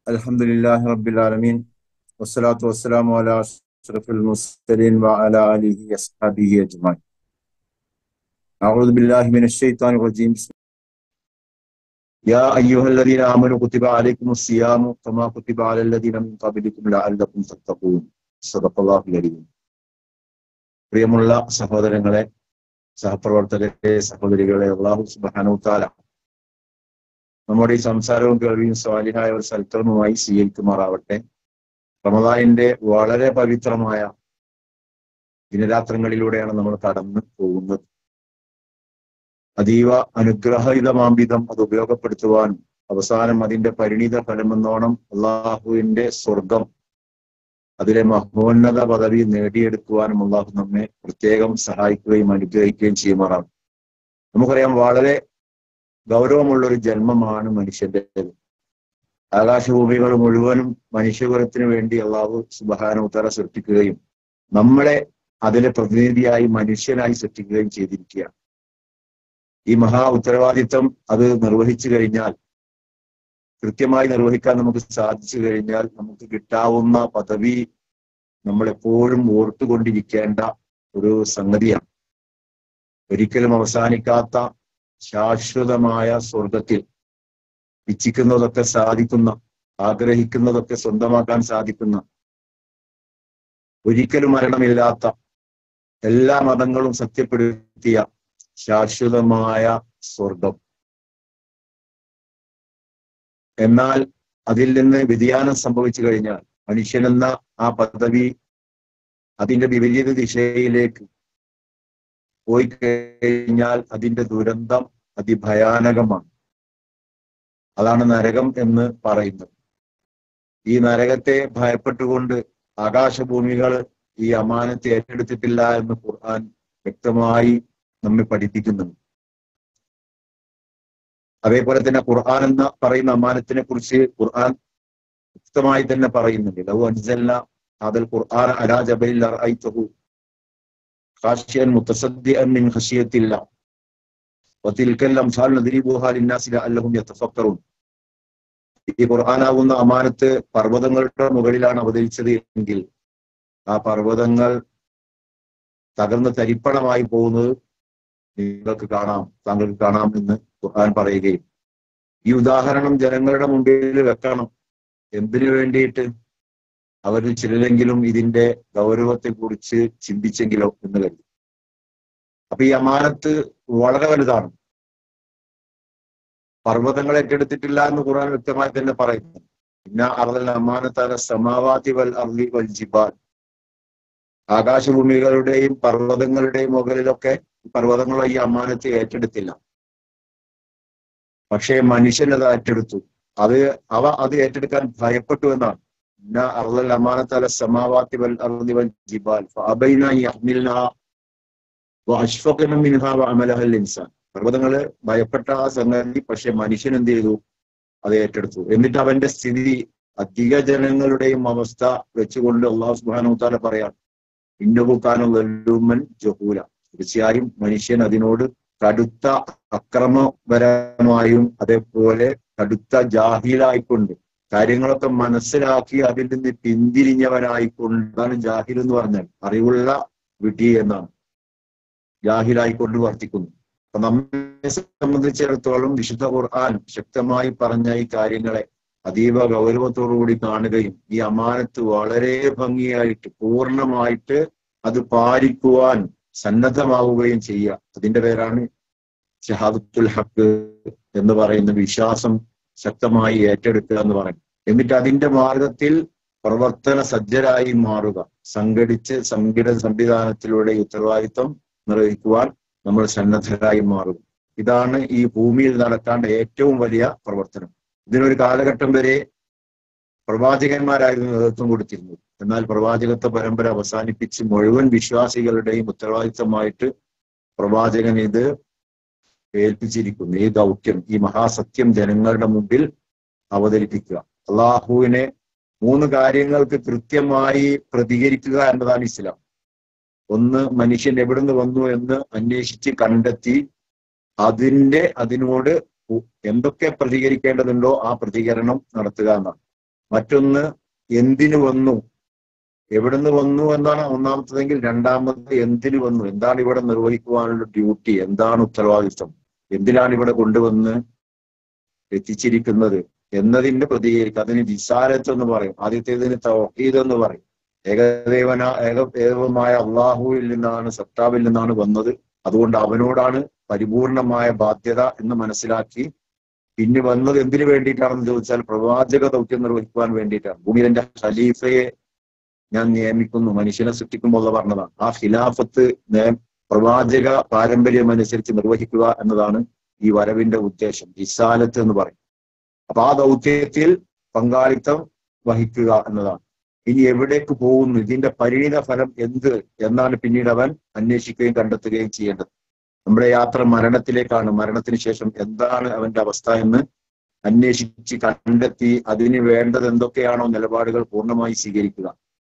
الحمد لله رب العالمين والصلاة والسلام على أشرف المرسلين وعلى آله وأصحابه أجمعين أعوذ بالله من الشيطان الرجيم بسم يا أيها الذين آمنوا كتب عليكم الصيام كما كتب على الذين من قبلكم لعلكم تتقون صدق الله العظيم പ്രിയമുള്ള സഹോദരങ്ങളെ സഹപ്രവർത്തകരെ സഹോദരികളെ അള്ളാഹു സുബ്ഹാനഹു തആല നമ്മുടെ ഈ സംസാരവും കേൾവിയും സ്വാലിഹായ ഒരു സൽക്കർമ്മമായി സ്വീകരിക്കുമാറാവട്ടെ റമദാനിന്റെ വളരെ പവിത്രമായ ദിനരാത്രങ്ങളിലൂടെയാണ് നമ്മൾ കടന്നു പോകുന്നത് അതീവ അനുഗ്രഹീതമാംവിധം അത് ഉപയോഗപ്പെടുത്തുവാനും അവസാനം അതിന്റെ പരിണിത ഫലമെന്നോണം അള്ളാഹുവിന്റെ സ്വർഗം അതിലെ മഹോന്നത പദവി നേടിയെടുക്കുവാനും അള്ളാഹു നമ്മെ പ്രത്യേകം സഹായിക്കുകയും അനുഗ്രഹിക്കുകയും ചെയ്യുമാറാണ് നമുക്കറിയാം വളരെ ഗൗരവമുള്ള ഒരു ജന്മമാണ് മനുഷ്യന്റേത് ആകാശഭൂമികൾ മുഴുവനും മനുഷ്യകുലത്തിന് വേണ്ടി അള്ളാഹു സുബഹാനുത്തര സൃഷ്ടിക്കുകയും നമ്മളെ അതിലെ പ്രതിനിധിയായി മനുഷ്യനായി സൃഷ്ടിക്കുകയും ചെയ്തിരിക്കുകയാണ് ഈ മഹാ ഉത്തരവാദിത്വം അത് നിർവഹിച്ചു കഴിഞ്ഞാൽ കൃത്യമായി നിർവഹിക്കാൻ നമുക്ക് സാധിച്ചു കഴിഞ്ഞാൽ നമുക്ക് കിട്ടാവുന്ന പദവി നമ്മൾ എപ്പോഴും ഓർത്തുകൊണ്ടിരിക്കേണ്ട ഒരു സംഗതിയാണ് ഒരിക്കലും അവസാനിക്കാത്ത ശാശ്വതമായ സ്വർഗത്തിൽ ഇച്ഛിക്കുന്നതൊക്കെ സാധിക്കുന്ന ആഗ്രഹിക്കുന്നതൊക്കെ സ്വന്തമാക്കാൻ സാധിക്കുന്ന ഒരിക്കലും മരണമില്ലാത്ത എല്ലാ മതങ്ങളും സത്യപ്പെടുത്തിയ ശാശ്വതമായ സ്വർഗം എന്നാൽ അതിൽ നിന്ന് വ്യതിയാനം സംഭവിച്ചു കഴിഞ്ഞാൽ മനുഷ്യനെന്ന ആ പദവി അതിന്റെ വിപരീത ദിശയിലേക്ക് പോയി കഴിഞ്ഞാൽ അതിന്റെ ദുരന്തം അതിഭയാനകമാണ് അതാണ് നരകം എന്ന് പറയുന്നത് ഈ നരകത്തെ ഭയപ്പെട്ടുകൊണ്ട് ആകാശഭൂമികൾ ഈ അമാനത്തെ ഏറ്റെടുത്തിട്ടില്ല എന്ന് ഖുർആൻ വ്യക്തമായി നമ്മെ പഠിപ്പിക്കുന്നുണ്ട് അതേപോലെ തന്നെ ഖുർആൻ എന്ന പറയുന്ന അമാനത്തിനെ കുറിച്ച് ഖുർആൻ വ്യക്തമായി തന്നെ പറയുന്നുണ്ട് ലഹു അൻസൽന അതിൽ ഖുർആൻ അലാ ജബലിൽ അർഅയ്തഹു ഖാശിയൻ മുത്തസദ്ദിഅൻ മിൻ ഖശിയത്തില്ല വതിൽക്കൽ അംസാൽ നദ്രിബുഹാ ലിന്നാസി ലഅല്ലഹും യതഫക്കറൂൻ ഈ ഖുർആനാവുന്ന അമാനത്ത് പർവ്വതങ്ങളുടെ മുകളിലാണ് അവതരിച്ചത് എങ്കിൽ ആ പർവ്വതങ്ങൾ തകർന്ന് തരിപ്പണമായി പോകുന്നത് നിങ്ങൾക്ക് കാണാം താങ്കൾക്ക് കാണാം എന്ന് ഖുർആൻ പറയുകയും ഈ ഉദാഹരണം ജനങ്ങളുടെ മുമ്പിൽ വെക്കണം എന്തിനു വേണ്ടിയിട്ട് അവരിൽ ചിലരെങ്കിലും ഇതിന്റെ ഗൗരവത്തെ കുറിച്ച് ചിന്തിച്ചെങ്കിലോ എന്ന് കരുതി അപ്പൊ ഈ അമാനത്ത് വളരെ വലുതാണ് പർവ്വതങ്ങൾ ഏറ്റെടുത്തിട്ടില്ല എന്ന് ഖുർആൻ വ്യക്തമായി തന്നെ പറയുന്നു പിന്നെ അർദൽ അമാനത്താല സമാവാതി വൽ അർലി വൽ ജിബാൽ ആകാശഭൂമികളുടെയും പർവ്വതങ്ങളുടെയും മുകളിലൊക്കെ പർവ്വതങ്ങളോ ഈ അമാനത്ത് ഏറ്റെടുത്തില്ല പക്ഷേ മനുഷ്യൻ അത് ഏറ്റെടുത്തു അത് അവ അത് ഏറ്റെടുക്കാൻ ഭയപ്പെട്ടു എന്നാണ് ഇന്ന അർദൽ അമാനത്താല സമാവാതി വൽ അർലി വൽ ജിബാൽ ഫഅബൈന യഹ്മിൽനാ വഅഷ്ഫഖന മിൻഹാ വഅമലഹൽ ഇൻസാൻ പർവ്വതങ്ങള് ഭയപ്പെട്ട ആ സംഗതി പക്ഷെ മനുഷ്യൻ എന്ത് ചെയ്തു അത് ഏറ്റെടുത്തു എന്നിട്ട് അവന്റെ സ്ഥിതി അധിക ജനങ്ങളുടെയും അവസ്ഥ വെച്ചുകൊണ്ട് അള്ളാഹു സുബാനു താല പറയാം ഇന്നബുക്കാനോ വെല്ലുമൻ ജഹൂല തീർച്ചയായും മനുഷ്യൻ അതിനോട് കടുത്ത അക്രമപരമായും അതേപോലെ കടുത്ത ജാഹിലായിക്കൊണ്ട് കാര്യങ്ങളൊക്കെ മനസ്സിലാക്കി അതിൽ നിന്ന് പിന്തിരിഞ്ഞവനായിക്കൊണ്ടാണ് ജാഹിൽ എന്ന് പറഞ്ഞാൽ അറിവുള്ള വിധി എന്നാണ് ജാഹിലായിക്കൊണ്ട് വർത്തിക്കുന്നു അപ്പൊ നമ്മെ സംബന്ധിച്ചിടത്തോളം വിശുദ്ധ ഖുർആൻ ശക്തമായി പറഞ്ഞ ഈ കാര്യങ്ങളെ അതീവ ഗൗരവത്തോടുകൂടി കാണുകയും ഈ അമാനത്ത് വളരെ ഭംഗിയായിട്ട് പൂർണ്ണമായിട്ട് അത് പാലിക്കുവാൻ സന്നദ്ധമാവുകയും ചെയ്യുക അതിന്റെ പേരാണ് ഷഹാദത്തുൽ ഹക്ക് എന്ന് പറയുന്ന വിശ്വാസം ശക്തമായി ഏറ്റെടുക്കുക എന്ന് പറയും എന്നിട്ട് അതിന്റെ മാർഗത്തിൽ പ്രവർത്തന സജ്ജരായി മാറുക സംഘടിച്ച് സംഘടിത സംവിധാനത്തിലൂടെ ഉത്തരവാദിത്വം നിർവഹിക്കുവാൻ നമ്മൾ സന്നദ്ധരായി മാറും ഇതാണ് ഈ ഭൂമിയിൽ നടക്കേണ്ട ഏറ്റവും വലിയ പ്രവർത്തനം ഇതിനൊരു കാലഘട്ടം വരെ പ്രവാചകന്മാരായിരുന്നു നേതൃത്വം കൊടുത്തിരുന്നത് എന്നാൽ പ്രവാചകത്വ പരമ്പര അവസാനിപ്പിച്ച് മുഴുവൻ വിശ്വാസികളുടെയും ഉത്തരവാദിത്തമായിട്ട് പ്രവാചകൻ ഇത് ഏൽപ്പിച്ചിരിക്കുന്നു ഈ ദൗത്യം ഈ മഹാസത്യം ജനങ്ങളുടെ മുമ്പിൽ അവതരിപ്പിക്കുക അള്ളാഹുവിനെ മൂന്ന് കാര്യങ്ങൾക്ക് കൃത്യമായി പ്രതികരിക്കുക എന്നതാണ് ഇസ്ലാം ഒന്ന് മനുഷ്യൻ എവിടുന്ന് വന്നു എന്ന് അന്വേഷിച്ച് കണ്ടെത്തി അതിന്റെ അതിനോട് ഉ- എന്തൊക്കെ പ്രതികരിക്കേണ്ടതുണ്ടോ ആ പ്രതികരണം നടത്തുക എന്നാണ് മറ്റൊന്ന് എന്തിനു വന്നു എവിടുന്ന് വന്നു എന്നാണ് ഒന്നാമത്തതെങ്കിൽ രണ്ടാമത് എന്തിനു വന്നു എന്താണ് ഇവിടെ നിർവഹിക്കുവാനുള്ള ഡ്യൂട്ടി എന്താണ് ഉത്തരവാദിത്വം എന്തിനാണ് ഇവിടെ കൊണ്ടുവന്ന് എത്തിച്ചിരിക്കുന്നത് എന്നതിന്റെ പ്രതികരിക്കുക അതിന് വിസാരത്ത് എന്ന് പറയും ആദ്യത്തേതിന് തൗഹീദ് എന്ന് പറയും ഏകദേവന ഏക ഏകമായ അള്ളാഹുവിൽ നിന്നാണ് സത്താവിൽ നിന്നാണ് വന്നത് അതുകൊണ്ട് അവനോടാണ് പരിപൂർണമായ ബാധ്യത എന്ന് മനസ്സിലാക്കി പിന്നെ വന്നത് എന്തിനു വേണ്ടിയിട്ടാണെന്ന് ചോദിച്ചാൽ പ്രവാചക ദൗത്യം നിർവഹിക്കുവാൻ വേണ്ടിയിട്ടാണ് ഭൂമിയിൽ എന്റെ ഖലീഫയെ ഞാൻ നിയമിക്കുന്നു മനുഷ്യനെ സൃഷ്ടിക്കുമ്പോൾ പറഞ്ഞതാണ് ആ ഖിലാഫത്ത് നേ- പ്രവാചക പാരമ്പര്യം അനുസരിച്ച് നിർവഹിക്കുക എന്നതാണ് ഈ വരവിന്റെ ഉദ്ദേശം ഇസാലത്ത് എന്ന് പറയും അപ്പൊ ആ ദൗത്യത്തിൽ പങ്കാളിത്തം വഹിക്കുക എന്നതാണ് ഇനി എവിടേക്ക് പോകുന്നു ഇതിന്റെ പരിണിത ഫലം എന്ത് എന്നാണ് പിന്നീട് അവൻ അന്വേഷിക്കുകയും കണ്ടെത്തുകയും ചെയ്യേണ്ടത് നമ്മുടെ യാത്ര മരണത്തിലേക്കാണ് മരണത്തിന് ശേഷം എന്താണ് അവന്റെ അവസ്ഥ എന്ന് അന്വേഷിച്ച് കണ്ടെത്തി അതിന് വേണ്ടത് എന്തൊക്കെയാണോ നിലപാടുകൾ പൂർണ്ണമായി സ്വീകരിക്കുക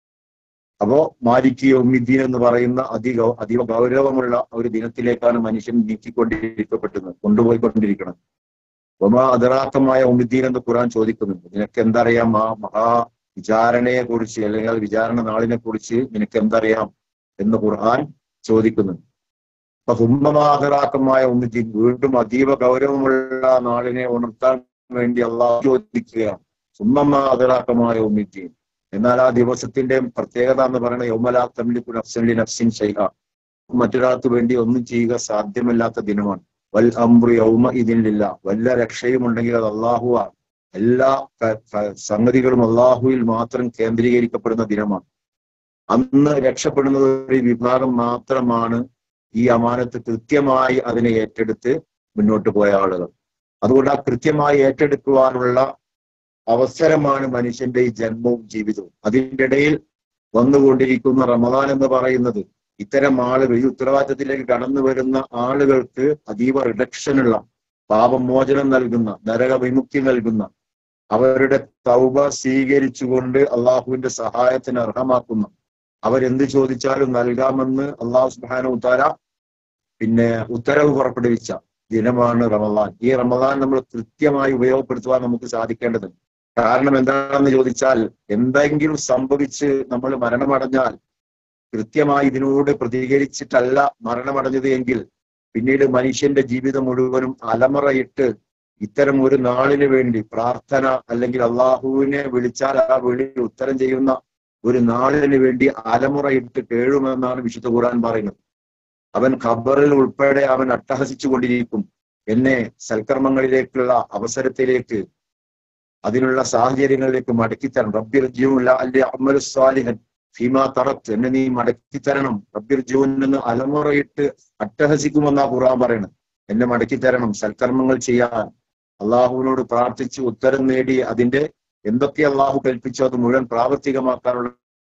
അപ്പോ മാലിക് യൗമിദ്ദീൻ എന്ന് പറയുന്ന അധിക അതീവ ഗൗരവമുള്ള ഒരു ദിനത്തിലേക്കാണ് മനുഷ്യൻ നീക്കിക്കൊണ്ടിരിക്കപ്പെട്ടത് കൊണ്ടുപോയിക്കൊണ്ടിരിക്കണം ഒമാ അതറാക്കമായ ഉമിദ്ദീൻ എന്ന് ഖുർആൻ ചോദിക്കുന്നുണ്ട് നിനക്ക് എന്തറിയാം ആ മഹാ വിചാരണയെ കുറിച്ച് അല്ലെങ്കിൽ ആ വിചാരണ നാളിനെ കുറിച്ച് നിനക്ക് എന്തറിയാം എന്ന് ഖുർആൻ ചോദിക്കുന്നുണ്ട് അപ്പൊ ഹുമ്മമാതറാക്കമായ ഉമിദ്ദീൻ വീണ്ടും അതീവ ഗൗരവമുള്ള നാളിനെ ഉണർത്താൻ വേണ്ടി അള്ളാഹു ചോദിക്കുകയാണ് ഹുമ്മമാതറാക്കമായ ഉമിദ്ദീൻ എന്നാൽ ആ ദിവസത്തിന്റെ പ്രത്യേകത എന്ന് പറയുന്നത് യൗമലാ തമിലിക്കു നഫ്സലി നഫ്സിൻ ഷൈഹ മറ്റൊരാൾക്ക് വേണ്ടി ഒന്നും ചെയ്യുക സാധ്യമല്ലാത്ത ദിനമാണ് വൽ അംറു യൗമ ഇതിനില്ല വല്ല രക്ഷയും ഉണ്ടെങ്കിൽ അത് അള്ളാഹുവാണ് എല്ലാ ക- ക- സംഗതികളും അള്ളാഹുവിൽ മാത്രം കേന്ദ്രീകരിക്കപ്പെടുന്ന ദിനമാണ് അന്ന് രക്ഷപ്പെടുന്നത് ഒരു വിഭാഗം മാത്രമാണ് ഈ അമാനത്ത് കൃത്യമായി അതിനെ ഏറ്റെടുത്ത് മുന്നോട്ട് പോയ ആളുകൾ അതുകൊണ്ട് ആ കൃത്യമായി ഏറ്റെടുക്കുവാനുള്ള അവസരമാണ് മനുഷ്യന്റെ ഈ ജന്മവും ജീവിതവും അതിൻ്റെ ഇടയിൽ വന്നുകൊണ്ടിരിക്കുന്ന റമദാൻ എന്ന് പറയുന്നത് ഇത്തരം ആളുകൾ ഈ ഉത്തരവാദിത്തത്തിലേക്ക് കടന്നു വരുന്ന ആളുകൾക്ക് അതീവ റിഡക്ഷനുള്ള പാപമോചനം നൽകുന്ന നരക വിമുക്തി നൽകുന്ന അവരുടെ തൗബ സ്വീകരിച്ചുകൊണ്ട് അള്ളാഹുവിന്റെ സഹായത്തിന് അർഹമാക്കുന്ന അവരെന്ത് ചോദിച്ചാലും നൽകാമെന്ന് അള്ളാഹു സുബാന ഉത്താര പിന്നെ ഉത്തരവ് പുറപ്പെടുവിച്ച ദിനമാണ് റമദാൻ ഈ റമദാൻ നമ്മൾ കൃത്യമായി ഉപയോഗപ്പെടുത്തുവാൻ നമുക്ക് സാധിക്കേണ്ടതുണ്ട് കാരണം എന്താണെന്ന് ചോദിച്ചാൽ എന്തെങ്കിലും സംഭവിച്ച് നമ്മൾ മരണമടഞ്ഞാൽ കൃത്യമായി ഇതിനോട് പ്രതികരിച്ചിട്ടല്ല മരണമടഞ്ഞത് എങ്കിൽ പിന്നീട് മനുഷ്യന്റെ ജീവിതം മുഴുവനും അലമറയിട്ട് ഇത്തരം ഒരു നാളിന് വേണ്ടി പ്രാർത്ഥന അല്ലെങ്കിൽ അള്ളാഹുവിനെ വിളിച്ചാൽ ആ വിളി ഉത്തരം ചെയ്യുന്ന ഒരു നാളിന് വേണ്ടി അലമുറയിട്ട് കേഴുമെന്നാണ് വിശുദ്ധ ഖുർആൻ പറയുന്നത് അവൻ ഖബറിൽ ഉൾപ്പെടെ അവൻ അട്ടഹസിച്ചു കൊണ്ടിരിക്കും എന്നെ സൽക്കർമ്മങ്ങളിലേക്കുള്ള അവസരത്തിലേക്ക് അതിനുള്ള സാഹചര്യങ്ങളിലേക്ക് മടക്കിത്തരണം റബ്ബിർ ജീവൻ അല്ലെ അമലു സ്വാലിഹൻ ഫീമാ തറത്ത് എന്നെ നീ മടക്കിത്തരണം റബ്ബിർ ജീവൻ എന്ന് അലമുറയിട്ട് അട്ടഹസിക്കുമെന്നാ ഖുർആൻ പറയുന്നത് എന്നെ മടക്കിത്തരണം സൽക്കർമ്മങ്ങൾ ചെയ്യാൻ അള്ളാഹുവിനോട് പ്രാർത്ഥിച്ച് ഉത്തരം നേടി അതിന്റെ എന്തൊക്കെ അള്ളാഹു കൽപ്പിച്ചോ അത് മുഴുവൻ പ്രാവർത്തികമാക്കാനുള്ള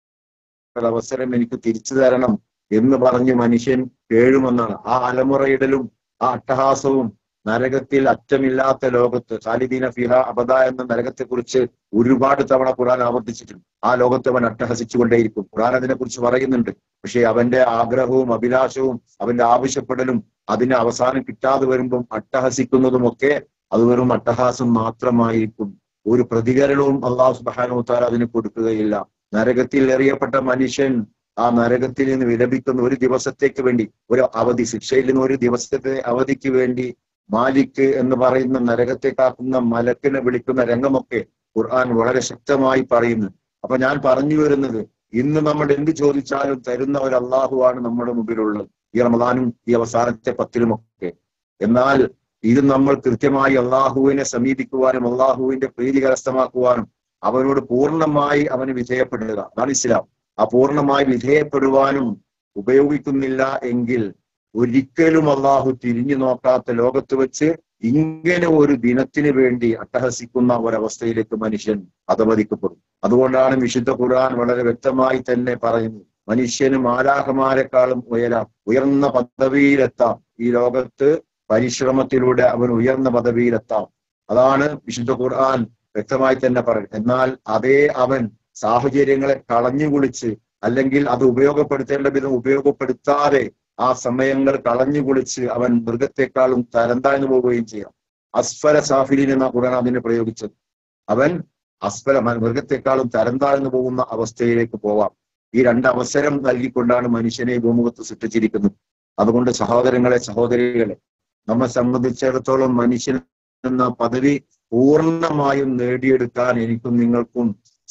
ഒരു അവസരം എനിക്ക് തിരിച്ചു തരണം എന്ന് പറഞ്ഞ് മനുഷ്യൻ കേഴുമെന്നാണ് ആ അലമുറയിടലും ആ അട്ടഹാസവും നരകത്തിൽ അറ്റമില്ലാത്ത ലോകത്ത് ഖാലിദീന ഫിഹ അബദ എന്ന നരകത്തെ കുറിച്ച് ഒരുപാട് തവണ ഖുർആൻ ആവർത്തിച്ചിട്ടുണ്ട് ആ ലോകത്ത് അവൻ അട്ടഹസിച്ചുകൊണ്ടേയിരിക്കും ഖുർആൻ അതിനെ കുറിച്ച് പറയുന്നുണ്ട് പക്ഷെ അവന്റെ ആഗ്രഹവും അഭിലാഷവും അവന്റെ ആവശ്യപ്പെടലും അതിന് അവസാനം കിട്ടാതെ വരുമ്പം അട്ടഹസിക്കുന്നതുമൊക്കെ അത് വെറും അട്ടഹാസം മാത്രമായിരിക്കും ഒരു പ്രതികരണവും അള്ളാഹു സുബാനു താല അതിന് കൊടുക്കുകയില്ല നരകത്തിൽ എറിയപ്പെട്ട മനുഷ്യൻ ആ നരകത്തിൽ നിന്ന് വിലപിക്കുന്ന ഒരു ദിവസത്തേക്ക് വേണ്ടി ഒരു അവധി ശിക്ഷയിൽ നിന്ന് ഒരു ദിവസത്തെ അവധിക്ക് വേണ്ടി മാലിക് എന്ന് പറയുന്ന നരകത്തെ കാക്കുന്ന മലക്കിനെ വിളിക്കുന്ന രംഗമൊക്കെ ഖുർആൻ വളരെ ശക്തമായി പറയുന്നു അപ്പൊ ഞാൻ പറഞ്ഞു വരുന്നത് ഇന്ന് നമ്മൾ എന്ത് ചോദിച്ചാലും തരുന്ന ഒരു അള്ളാഹുവാണ് നമ്മുടെ മുമ്പിലുള്ളത് ഈ റമദാനും ഈ അവസാനത്തെ പത്തിലുമൊക്കെ എന്നാൽ ഇത് നമ്മൾ കൃത്യമായി അള്ളാഹുവിനെ സമീപിക്കുവാനും അള്ളാഹുവിന്റെ പ്രീതി കരസ്ഥമാക്കുവാനും അവനോട് പൂർണ്ണമായി അവന് വിധേയപ്പെടുക അതാണ് ഇസ്ലാം ആ പൂർണ്ണമായി വിധേയപ്പെടുവാനും ഉപയോഗിക്കുന്നില്ല എങ്കിൽ ഒരിക്കലും അള്ളാഹു തിരിഞ്ഞു നോക്കാത്ത ലോകത്ത് വെച്ച് ഇങ്ങനെ ഒരു ദിനത്തിന് വേണ്ടി അട്ടഹസിക്കുന്ന ഒരവസ്ഥയിലേക്ക് മനുഷ്യൻ അധപതിക്കപ്പെടും അതുകൊണ്ടാണ് വിശുദ്ധ ഖുർആൻ വളരെ വ്യക്തമായി തന്നെ പറയുന്നത് മനുഷ്യന് മാലാഹമാരെക്കാളും ഉയരാം ഉയർന്ന പദവിയിലെത്താം ഈ ലോകത്ത് പരിശ്രമത്തിലൂടെ അവൻ ഉയർന്ന പദവിയിലെത്താം അതാണ് വിശുദ്ധ ഖുർആൻ വ്യക്തമായി തന്നെ പറയും എന്നാൽ അതേ അവൻ സാഹചര്യങ്ങളെ കളഞ്ഞു കുളിച്ച് അല്ലെങ്കിൽ അത് ഉപയോഗപ്പെടുത്തേണ്ട വിധം ഉപയോഗപ്പെടുത്താതെ ആ സമയങ്ങൾ കളഞ്ഞു കുളിച്ച് അവൻ മൃഗത്തെക്കാളും തരം താഴ്ന്നു പോവുകയും ചെയ്യാം അസ്ഫല സാഫിലിൻ എന്ന ഖുർആൻ അതിനെ പ്രയോഗിച്ചത് അവൻ അസ്ഫല മൃഗത്തെക്കാളും തരം താഴ്ന്നു പോകുന്ന അവസ്ഥയിലേക്ക് പോവാം ഈ രണ്ട് അവസരം നൽകിക്കൊണ്ടാണ് മനുഷ്യനെ ഭൂമുഖത്ത് സൃഷ്ടിച്ചിരിക്കുന്നത് അതുകൊണ്ട് സഹോദരങ്ങളെ സഹോദരികളെ നമ്മെ സംബന്ധിച്ചിടത്തോളം മനുഷ്യൻ എന്ന പദവി പൂർണ്ണമായും നേടിയെടുക്കാൻ എനിക്കും നിങ്ങൾക്കും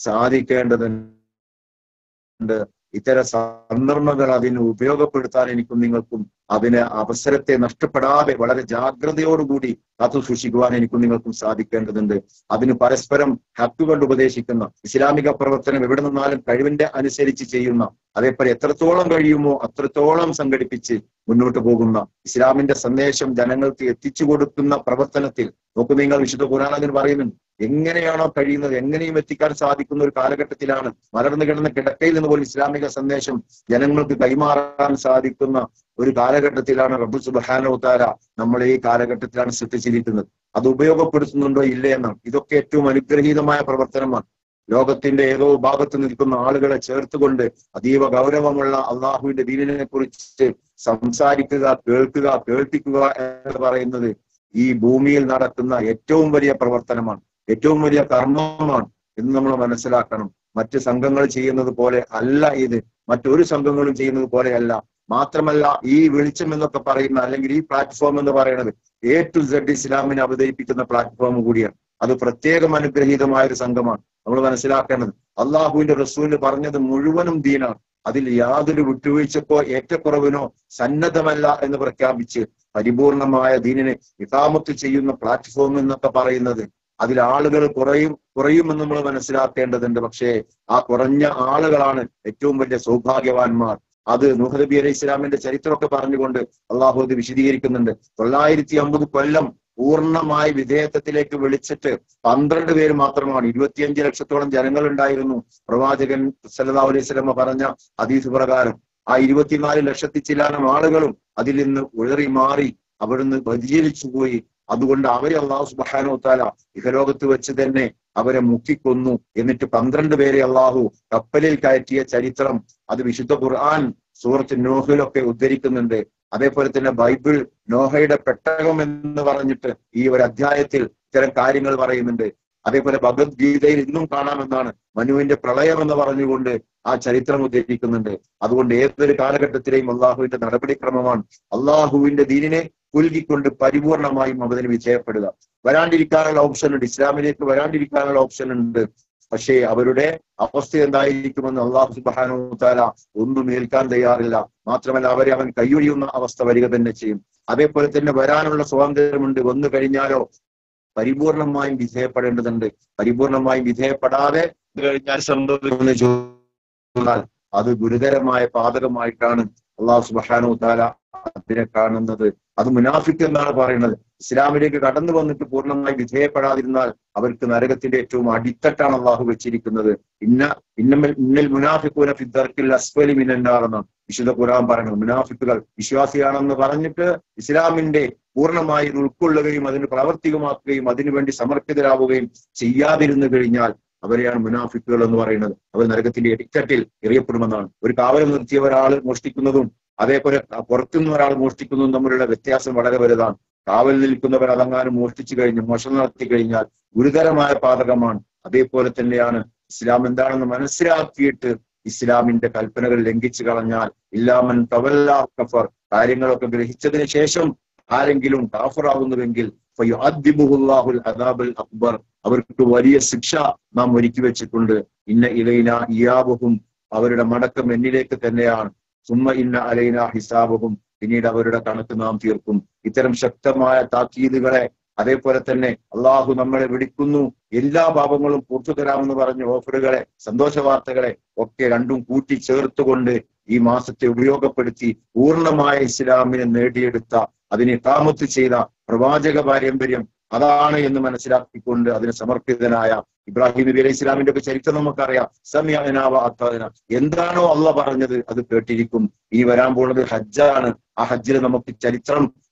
സാധിക്കേണ്ടതുണ്ട് ഇത്തരം സന്ദർഭങ്ങൾ അതിന് ഉപയോഗപ്പെടുത്താൻ എനിക്കും നിങ്ങൾക്കും അതിന് അവസരത്തെ നഷ്ടപ്പെടാതെ വളരെ ജാഗ്രതയോടുകൂടി കാത്തു സൂക്ഷിക്കുവാൻ എനിക്കും നിങ്ങൾക്കും സാധിക്കേണ്ടതുണ്ട് അതിന് പരസ്പരം ഹക്ക് കൊണ്ട് ഉപദേശിക്കുന്ന ഇസ്ലാമിക പ്രവർത്തനം എവിടെ നിന്നാലും കഴിവിന്റെ അനുസരിച്ച് ചെയ്യുന്ന അതേപോലെ എത്രത്തോളം കഴിയുമോ അത്രത്തോളം സംഘടിപ്പിച്ച് മുന്നോട്ട് പോകുന്ന ഇസ്ലാമിന്റെ സന്ദേശം ജനങ്ങൾക്ക് എത്തിച്ചു കൊടുക്കുന്ന പ്രവർത്തനത്തിൽ നോക്കൂ നിങ്ങൾ വിശുദ്ധ ഖുറാനതിന് പറയുന്നുണ്ട് എങ്ങനെയാണോ കഴിയുന്നത് എങ്ങനെയും എത്തിക്കാൻ സാധിക്കുന്ന ഒരു കാലഘട്ടത്തിലാണ് മലർന്നു കിടന്ന കിടക്കയിൽ നിന്ന് പോലും ഇസ്ലാമിക സന്ദേശം ജനങ്ങൾക്ക് കൈമാറാൻ സാധിക്കുന്ന ഒരു കാലഘട്ടത്തിലാണ് റബ്ബു സുബാനോത്താര നമ്മളെ ഈ കാലഘട്ടത്തിലാണ് സൃഷ്ടിച്ചിരിക്കുന്നത് അത് ഉപയോഗപ്പെടുത്തുന്നുണ്ടോ ഇല്ലേ എന്നാണ് ഇതൊക്കെ ഏറ്റവും അനുഗ്രഹീതമായ പ്രവർത്തനമാണ് ലോകത്തിന്റെ ഏതോ ഭാഗത്ത് നിൽക്കുന്ന ആളുകളെ ചേർത്തുകൊണ്ട് അതീവ ഗൗരവമുള്ള അള്ളാഹുവിന്റെ ദീനിനെ കുറിച്ച് സംസാരിക്കുക കേൾക്കുക കേൾപ്പിക്കുക എന്ന് പറയുന്നത് ഈ ഭൂമിയിൽ നടക്കുന്ന ഏറ്റവും വലിയ പ്രവർത്തനമാണ് ഏറ്റവും വലിയ കർമ്മമാണ് എന്ന് നമ്മൾ മനസ്സിലാക്കണം മറ്റ് സംഘങ്ങൾ ചെയ്യുന്നത് പോലെ അല്ല ഇത് മറ്റൊരു സംഘങ്ങളും ചെയ്യുന്നത് പോലെയല്ല മാത്രമല്ല ഈ വെളിച്ചം എന്നൊക്കെ പറയുന്ന അല്ലെങ്കിൽ ഈ പ്ലാറ്റ്ഫോം എന്ന് പറയുന്നത് എ ടു സെഡ് ഇസ്ലാമിനെ അവതരിപ്പിക്കുന്ന പ്ലാറ്റ്ഫോം കൂടിയാണ് അത് പ്രത്യേകം അനുഗ്രഹീതമായ ഒരു സംഘമാണ് നമ്മൾ മനസ്സിലാക്കേണ്ടത് അള്ളാഹുവിന്റെ റസൂല് പറഞ്ഞത് മുഴുവനും ദീനാണ് അതിൽ യാതൊരു വിട്ടുവീഴ്ചക്കോ ഏറ്റക്കുറവിനോ സന്നദ്ധമല്ല എന്ന് പ്രഖ്യാപിച്ച് പരിപൂർണമായ ദീനിനെ ഇതാമത്ത് ചെയ്യുന്ന പ്ലാറ്റ്ഫോം എന്നൊക്കെ പറയുന്നത് അതിൽ ആളുകൾ കുറയും കുറയുമെന്ന് നമ്മൾ മനസ്സിലാക്കേണ്ടതുണ്ട് പക്ഷേ ആ കുറഞ്ഞ ആളുകളാണ് ഏറ്റവും വലിയ സൗഭാഗ്യവാന്മാർ അത് നൂഹ് നബി അലൈഹി ഇസ്ലാമിന്റെ ചരിത്രമൊക്കെ പറഞ്ഞുകൊണ്ട് അള്ളാഹു അത് വിശദീകരിക്കുന്നുണ്ട് തൊള്ളായിരത്തി അമ്പത് കൊല്ലം പൂർണ്ണമായി വിധേയത്വത്തിലേക്ക് വിളിച്ചിട്ട് പന്ത്രണ്ട് പേര് മാത്രമാണ് ഇരുപത്തിയഞ്ച് ലക്ഷത്തോളം ജനങ്ങൾ ഉണ്ടായിരുന്നു പ്രവാചകൻ സല്ലല്ലാഹു അലൈഹി സ്വലമ പറഞ്ഞ ഹദീസ് പ്രകാരം ആ ഇരുപത്തിനാല് ലക്ഷത്തി ചില്ലാനം ആളുകളും അതിൽ നിന്ന് ഉഴറി മാറി അവിടുന്ന് വ്യതിചലിച്ചു പോയി അതുകൊണ്ട് അവരെ അള്ളാഹു സുബാനോ താല ഇഹലോകത്ത് വെച്ച് തന്നെ അവരെ മുക്കിക്കൊന്നു എന്നിട്ട് പന്ത്രണ്ട് പേരെ അള്ളാഹു കപ്പലിൽ കയറ്റിയ ചരിത്രം അത് വിശുദ്ധ ഖുർആൻ സൂറത്ത് നോഹിലൊക്കെ ഉദ്ധരിക്കുന്നുണ്ട് അതേപോലെ തന്നെ ബൈബിൾ നോഹയുടെ പെട്ടകം എന്ന് പറഞ്ഞിട്ട് ഈ ഒരു അധ്യായത്തിൽ ഇത്തരം കാര്യങ്ങൾ പറയുന്നുണ്ട് അതേപോലെ ഭഗവത്ഗീതയിൽ ഇന്നും കാണാമെന്നാണ് മനുവിന്റെ പ്രളയം എന്ന് പറഞ്ഞുകൊണ്ട് ആ ചരിത്രം ഉദ്ധരിക്കുന്നുണ്ട് അതുകൊണ്ട് ഏതൊരു കാലഘട്ടത്തിലെയും അള്ളാഹുവിന്റെ നടപടിക്രമമാണ് അള്ളാഹുവിന്റെ ദീനിനെ പുൽകിക്കൊണ്ട് പരിപൂർണമായും അതിന് വിജയപ്പെടുക വരാണ്ടിരിക്കാനുള്ള ഓപ്ഷൻ ഉണ്ട് ഇസ്ലാമിലേക്ക് വരാണ്ടിരിക്കാനുള്ള ഓപ്ഷൻ ഉണ്ട് പക്ഷേ അവരുടെ അവസ്ഥ എന്തായിരിക്കുമെന്ന് അള്ളാഹു സുബാനു താല ഒന്നും ഏൽക്കാൻ തയ്യാറില്ല മാത്രമല്ല അവരെ അവൻ കൈയൊഴിയുന്ന അവസ്ഥ വരിക തന്നെ ചെയ്യും അതേപോലെ തന്നെ വരാനുള്ള സ്വാതന്ത്ര്യമുണ്ട് വന്നു കഴിഞ്ഞാലോ പരിപൂർണമായും വിധേയപ്പെടേണ്ടതുണ്ട് പരിപൂർണമായും വിധേയപ്പെടാതെ കഴിഞ്ഞാൽ സംഭവിക്കുമെന്ന് ചോദിച്ചാൽ അത് ഗുരുതരമായ പാതകമായിട്ടാണ് അള്ളാഹു സുബാനു താല അതിനെ കാണുന്നത് അത് മുനാഫിക്ക് എന്നാണ് പറയുന്നത് ഇസ്ലാമിലേക്ക് കടന്നു വന്നിട്ട് പൂർണ്ണമായി വിധേയപ്പെടാതിരുന്നാൽ അവർക്ക് നരകത്തിന്റെ ഏറ്റവും അടിത്തട്ടാണ് അള്ളാഹു വെച്ചിരിക്കുന്നത് ഇന്ന ഇന്നമൽ ഇന്നൽ മുനാഫിക്കൂന ഫിദ്ദർക്കിൽ അസ്ഫലി മിനന്നാറെന്നാണ് വിശുദ്ധ ഖുർആൻ പറയുന്നത് മുനാഫിക്കുകൾ വിശ്വാസിയാണെന്ന് പറഞ്ഞിട്ട് ഇസ്ലാമിന്റെ പൂർണ്ണമായി ഇത് ഉൾക്കൊള്ളുകയും അതിന് പ്രാവർത്തികമാക്കുകയും അതിനുവേണ്ടി സമർപ്പിതരാവുകയും ചെയ്യാതിരുന്നു കഴിഞ്ഞാൽ അവരെയാണ് മുനാഫിക്കുകൾ എന്ന് പറയുന്നത് അവർ നരകത്തിന്റെ എടിത്തട്ടിൽ എറിയപ്പെടുമെന്നാണ് ഒരു കാവലം നിർത്തിയ ഒരാൾ മോഷ്ടിക്കുന്നതും അതേപോലെ പുറത്തുനിന്ന് ഒരാൾ മോഷ്ടിക്കുന്നതും തമ്മിലുള്ള വ്യത്യാസം വളരെ വലുതാണ് കാവൽ നിൽക്കുന്നവർ അതങ്ങാനും മോഷ്ടിച്ചു കഴിഞ്ഞ് മോഷണം നടത്തി കഴിഞ്ഞാൽ ഗുരുതരമായ പാതകമാണ് അതേപോലെ തന്നെയാണ് ഇസ്ലാം എന്താണെന്ന് മനസ്സിലാക്കിയിട്ട് ഇസ്ലാമിന്റെ കൽപ്പനകൾ ലംഘിച്ചു കളഞ്ഞാൽ ഇല്ലാമൻ തവല്ല കഫർ കാര്യങ്ങളൊക്കെ ഗ്രഹിച്ചതിന് ശേഷം ആരെങ്കിലും കാഫറാകുന്നുവെങ്കിൽ ഫയുഅദ്ദിബുഹുല്ലാഹുൽ അദാബുൽ അക്ബർ അവർക്ക് വലിയ ശിക്ഷ നാം ഒരുക്കി വെച്ചിട്ടുണ്ട് ഇന്ന ഇലൈന ഇയാബുഹും അവരുടെ മടക്കം എന്നിലേക്ക് തന്നെയാണ് സുമ്മ ഇന്ന അലൈന ഹിസാബുഹും പിന്നീട് അവരുടെ കണക്ക് നാം തീർക്കും ഇത്തരം ശക്തമായ താക്കീതുകളെ അതേപോലെ തന്നെ അള്ളാഹു നമ്മളെ വിളിക്കുന്നു എല്ലാ പാപങ്ങളും പുറത്തു തരാമെന്ന് പറഞ്ഞ ഓഫറുകളെ സന്തോഷ വാർത്തകളെ ഒക്കെ രണ്ടും കൂട്ടി ചേർത്തുകൊണ്ട് ഈ മാസത്തെ ഉപയോഗപ്പെടുത്തി പൂർണ്ണമായ ഇസ്ലാമിനെ നേടിയെടുത്ത അതിനെ താമത്ത് ചെയ്ത പ്രവാചക പാരമ്പര്യം അതാണ് എന്ന് മനസ്സിലാക്കിക്കൊണ്ട് അതിന് സമർപ്പിതനായ ഇബ്രാഹിം നബി അലൈഹി ഇസ്ലാമിന്റെ ഒക്കെ ചരിത്രം നമുക്കറിയാം സമയനാവ അത്താദിന എന്താണോ അള്ള പറഞ്ഞത് അത് കേട്ടിരിക്കും ഈ വരാൻ പോകുന്നത് ഹജ്ജാണ് ആ ഹജ്ജിൽ നമുക്ക് ചരിത്രം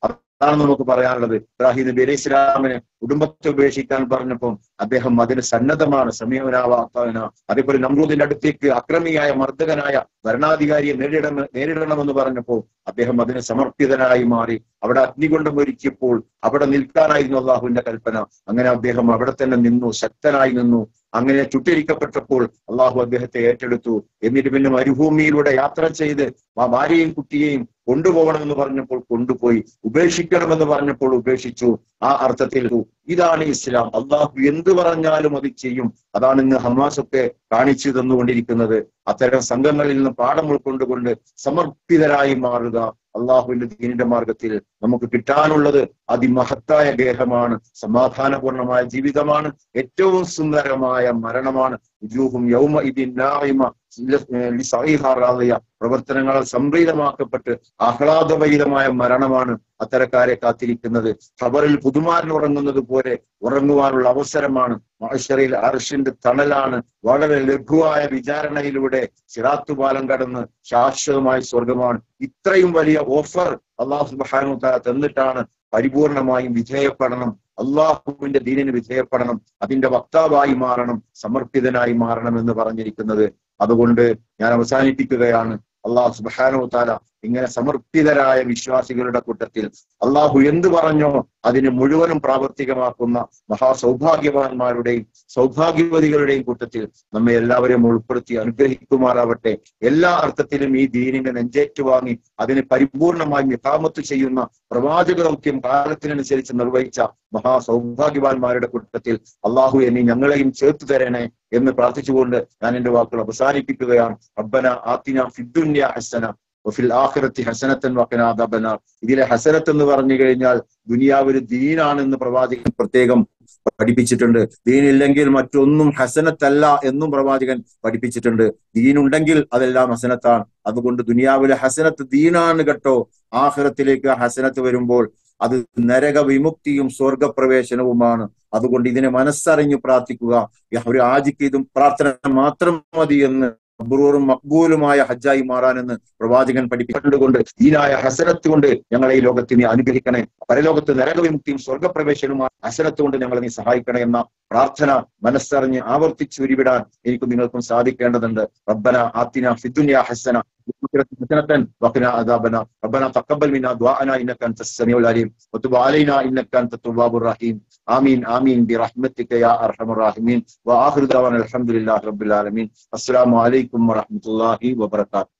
അതാണ് നമുക്ക് പറയാനുള്ളത് ഇബ്രാഹിം നബി അലൈഹി ഇസ്ലാമിനെ കുടുംബത്തെ ഉപേക്ഷിക്കാൻ പറഞ്ഞപ്പോൾ അദ്ദേഹം അതിന് സന്നദ്ധമാണ് സമീപനാവാത്തവന അതേപോലെ നമ്രൂദിന്റെ അടുത്തേക്ക് അക്രമിയായ മർദ്ദകനായ ഭരണാധികാരിയെ നേരിടണം നേരിടണമെന്ന് പറഞ്ഞപ്പോൾ അദ്ദേഹം അതിന് സമർപ്പിതനായി മാറി അവിടെ അഗ്നികൊണ്ടം ഒരുക്കിയപ്പോൾ അവിടെ നിൽക്കാനായിരുന്നു അള്ളാഹുവിന്റെ കൽപ്പന അങ്ങനെ അദ്ദേഹം അവിടെ തന്നെ നിന്നു ശക്തനായി നിന്നു അങ്ങനെ ചുട്ടരിക്കപ്പെട്ടപ്പോൾ അള്ളാഹു അദ്ദേഹത്തെ ഏറ്റെടുത്തു എന്നിട്ട് പിന്നെ മരുഭൂമിയിലൂടെ യാത്ര ചെയ്ത് ആ ഭാര്യയും കുട്ടിയെയും കൊണ്ടുപോകണമെന്ന് പറഞ്ഞപ്പോൾ കൊണ്ടുപോയി ഉപേക്ഷിക്കണമെന്ന് പറഞ്ഞപ്പോൾ ഉപേക്ഷിച്ചു ആ അർത്ഥത്തിൽ ഇതാണ് ഇസ്ലാം അള്ളാഹു എന്ത് പറഞ്ഞാലും അത് ചെയ്യും അതാണ് ഇന്ന് ഹമാസ് ഒക്കെ കാണിച്ചു തന്നുകൊണ്ടിരിക്കുന്നത് അത്തരം സംഘങ്ങളിൽ നിന്ന് പാഠം ഉൾക്കൊണ്ടുകൊണ്ട് സമർപ്പിതരായി മാറുക അള്ളാഹുവിന്റെ ദീനിന്റെ മാർഗത്തിൽ നമുക്ക് കിട്ടാനുള്ളത് അതിമഹത്തായ ഗേഹമാണ് സമാധാനപൂർണമായ ജീവിതമാണ് ഏറ്റവും സുന്ദരമായ മരണമാണ് ഉജൂഹും യൗമ ഇതിനായ്മ പ്രവർത്തനങ്ങളാൽ സംപ്രീതമാക്കപ്പെട്ട് ആഹ്ലാദഭരിതമായ മരണമാണ് അത്തരക്കാരെ കാത്തിരിക്കുന്നത് ഖബറിൽ പുതുമാരൻ ഉറങ്ങുന്നത് പോലെ ഉറങ്ങുവാനുള്ള അവസരമാണ് മഹഷറയിൽ അർഷിന്റെ തണലാണ് വളരെ ലഘുവായ വിചാരണയിലൂടെ സിറാത്തുപാലം കടന്ന് ശാശ്വതമായ സ്വർഗമാണ് ഇത്രയും വലിയ ഓഫർ അള്ളാഹു സുബാനു തന്നിട്ടാണ് പരിപൂർണമായും വിധേയപ്പെടണം അള്ളാഹുവിന്റെ ദീനിന് വിധേയപ്പെടണം അതിന്റെ വക്താവായി മാറണം സമർപ്പിതനായി മാറണം എന്ന് പറഞ്ഞിരിക്കുന്നത് അതുകൊണ്ട് ഞാൻ അവസാനിപ്പിക്കുകയാണ് അള്ളാഹു സുബാനോ താല ഇങ്ങനെ സമർപ്പിതരായ വിശ്വാസികളുടെ കൂട്ടത്തിൽ അള്ളാഹു എന്ത് പറഞ്ഞോ അതിന് മുഴുവനും പ്രാവർത്തികമാക്കുന്ന മഹാസൗഭാഗ്യവാന്മാരുടെയും സൗഭാഗ്യവതികളുടെയും കൂട്ടത്തിൽ നമ്മെ എല്ലാവരെയും ഉൾപ്പെടുത്തി അനുഗ്രഹിക്കുമാറാവട്ടെ എല്ലാ അർത്ഥത്തിലും ഈ ദീനിനെ നെഞ്ചേറ്റു വാങ്ങി അതിന് പരിപൂർണമായി മിതാമത്ത് ചെയ്യുന്ന പ്രവാചക ദൗത്യം കാലത്തിനനുസരിച്ച് നിർവഹിച്ച മഹാസൗഭാഗ്യവാന്മാരുടെ കൂട്ടത്തിൽ അള്ളാഹു എന്നീ ഞങ്ങളെയും ചേർത്തു തരണേ എന്ന് പ്രാർത്ഥിച്ചുകൊണ്ട് ഞാൻ എന്റെ വാക്കുകൾ അവസാനിപ്പിക്കുകയാണ് റബ്ബന ആത്തിന ഫിദ്ദുന്യ ഹസന വഫിൽ ആഖിറത്തി ഹസനത്തൻ വഖന അദബനാർ ഇതിലെ ഹസനത്ത് എന്ന് പറഞ്ഞു കഴിഞ്ഞാൽ ദുനിയാവിൽ ദീനാണെന്ന് പ്രവാചകൻ പ്രത്യേകം പഠിപ്പിച്ചിട്ടുണ്ട് ദീനില്ലെങ്കിൽ മറ്റൊന്നും ഹസനത്തല്ല എന്നും പ്രവാചകൻ പഠിപ്പിച്ചിട്ടുണ്ട് ദീനുണ്ടെങ്കിൽ അതെല്ലാം ഹസനത്താണ് അതുകൊണ്ട് ദുനിയാവിലെ ഹസനത്ത് ദീനാണ് കേട്ടോ ആഹ്റത്തിലേക്ക് ഹസനത്ത് വരുമ്പോൾ അത് നരക വിമുക്തിയും സ്വർഗപ്രവേശനവുമാണ് അതുകൊണ്ട് ഇതിനെ മനസ്സറിഞ്ഞു പ്രാർത്ഥിക്കുക ഒരു ആജിക്ക് ഇതും പ്രാർത്ഥന മാത്രം മതി എന്ന് അബ്രൂറും മക്ബൂലുമായ ഹജ്ജായി മാറാനെന്ന് പ്രവാചകൻ പഠിപ്പിച്ചുകൊണ്ട് ഈനായ ഹസരത്ത് കൊണ്ട് ഞങ്ങളെ ഈ ലോകത്ത് നീ അനുഗ്രഹിക്കണേ പരലോകത്ത് നരകവിമുക്തിയും സ്വർഗപ്രവേശനവുമായ ഹസരത്ത് കൊണ്ട് ഞങ്ങളെ നീ സഹായിക്കണേ എന്ന പ്രാർത്ഥന മനസ്സറിഞ്ഞ് ആവർത്തിച്ച് ഉരുവിടാൻ എനിക്കും നിങ്ങൾക്കും സാധിക്കേണ്ടതുണ്ട് റബ്ബന ആത്തിന ഫിദ്ദുനിയ ഹസന حسنة وقنا عذابنا ربنا تقبل منا دعاءنا انك انت السميع العليم وتب علينا انك انت التواب الرحيم امين امين برحمتك يا ارحم الراحمين واخر دعوانا الحمد لله رب العالمين السلام عليكم ورحمه الله وبركاته